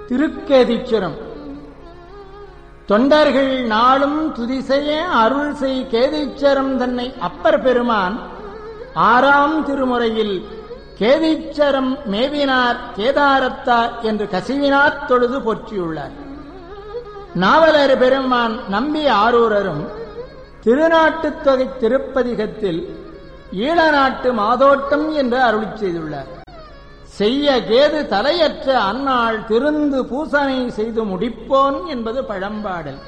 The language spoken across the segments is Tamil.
திருக்கேதீச்சுரம் தொண்டர்கள் நாளும் துதிசெய்ய அருள் செய் கேதீச்சரம் தன்னை அப்பர் பெருமான் ஆறாம் திருமுறையில் கேதீச்சரம் மேவினார் கேதாரத்தார் என்று கசிவினார் தொழுது போற்றியுள்ளார் நாவலர் பெருமான் நம்பி ஆரூரரும் திருநாட்டுத் தொகை திருப்பதிகத்தில் ஈழநாட்டு மாதோட்டம் என்று அருளிச் செய்துள்ளார் செய்ய கேது தலையற்ற அந்நாள் திருந்து பூசனை செய்து முடிப்போன் என்பது பழம்பாடல்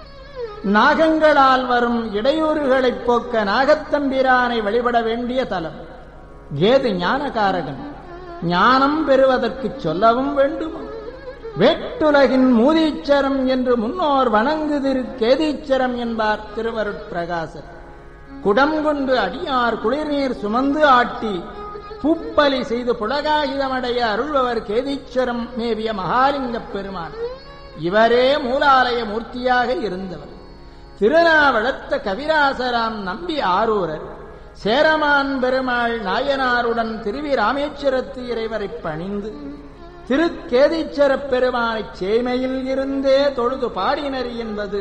நாகங்களால் வரும் இடையூறுகளைப் போக்க நாகத்தம்பிரானை வழிபட வேண்டிய தலம் கேது ஞானகாரகன் ஞானம் பெறுவதற்கு சொல்லவும் வேண்டுமா வேட்டுலகின் மூதீச்சரம் என்று முன்னோர் வணங்குதிரு கேதீச்சரம் என்பார் திருவருட்பிரகாசர் குடம் கொண்டு அடியார் குளிர்நீர் சுமந்து ஆட்டி பூப்பலி செய்து புலகாகிதமடைய அருள்பவர் கேதீச்சரம் மேவிய மகாலிங்கப் பெருமான் இவரே மூலாலய மூர்த்தியாக இருந்தவர் திருநாவளத்த கவிராசராம் நம்பி ஆரூரர் சேரமான் பெருமாள் நாயனாருடன் திருவி ராமேஸ்வரத்து இறைவரை பணிந்து திருக்கேதீச்சரப் பெருமானைச் சேமையில் இருந்தே தொழுது பாடினர் என்பது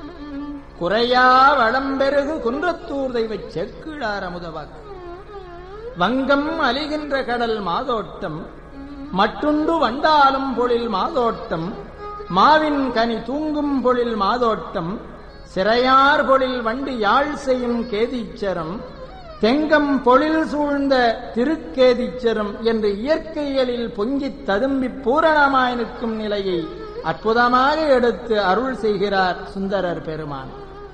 குறையா வளம்பெருகு குன்றத்தூர் தெய்வச் செக்கிழார் அமுதவாக்கு வங்கம் அலிகின்ற கடல் மாதோட்டம் மட்டுண்டு வண்டாலும் பொழில் மாதோட்டம் மாவின் கனி தூங்கும் பொழில் மாதோட்டம் சிறையார் பொழில் வண்டி யாழ் செய்யும் கேதீச்சரம் தெங்கம் பொழில் சூழ்ந்த திருக்கேதீச்சரம் என்று இயற்கைகளில் பொங்கித் ததும்பி பூரணமாய் நிற்கும் நிலையை அற்புதமாக எடுத்து அருள் செய்கிறார் சுந்தரர் பெருமான்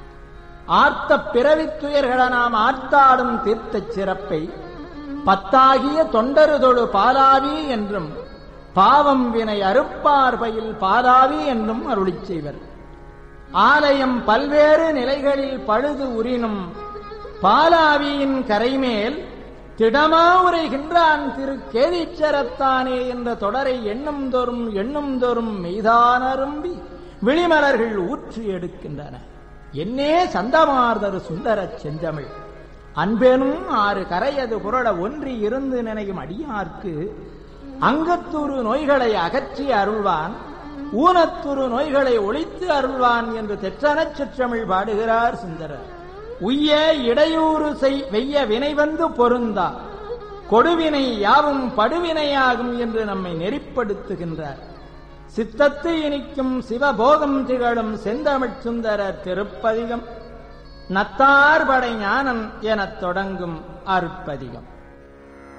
ஆர்த்த பிறவித் துயர்கள நாம் ஆர்த்தாடும் தீர்த்தச் சிறப்பை பத்தாகிய தொண்டருதொழு பாலாவி என்றும் பாவம் வினை அறுப்பார் பயில் பாலாவி என்றும் அருளிச் செய்வர் ஆலயம் பல்வேறு நிலைகளில் பழுது உரினும் பாலாவியின் கரைமேல் திடமா உரைகின்றான் திரு கேதீச்சரத்தானே என்ற தொடரை எண்ணும் தோறும் எண்ணும் தோறும் மெய்தானரும்பி விழிமலர்கள் ஊற்றி எடுக்கின்றன என்னே சந்தமார்தரு சுந்தரச் செந்தமிழ் அன்பெனும் ஆறு கரையது புரள ஒன்றி இருந்து நினையும் அடியார்க்கு அங்கத்துரு நோய்களை அகற்றி அருள்வான் ஊனத்துரு நோய்களை ஒழித்து அருள்வான் என்று தெற்றனச் சிற்றமிழ் பாடுகிறார் சுந்தரர் உய்ய இடையூறு செய் வெய்ய வினை வந்து பொருந்தா கொடுவினை யாவும் படுவினையாகும் என்று நம்மை நெறிப்படுத்துகின்றார் சித்தத்து இனிக்கும் சிவபோகம் திகழும் செந்தமிழ் சுந்தரர் திருப்பதிகம் நத்தார் படை ஞானம் எனத் தொடங்கும் அருட்பதிகம்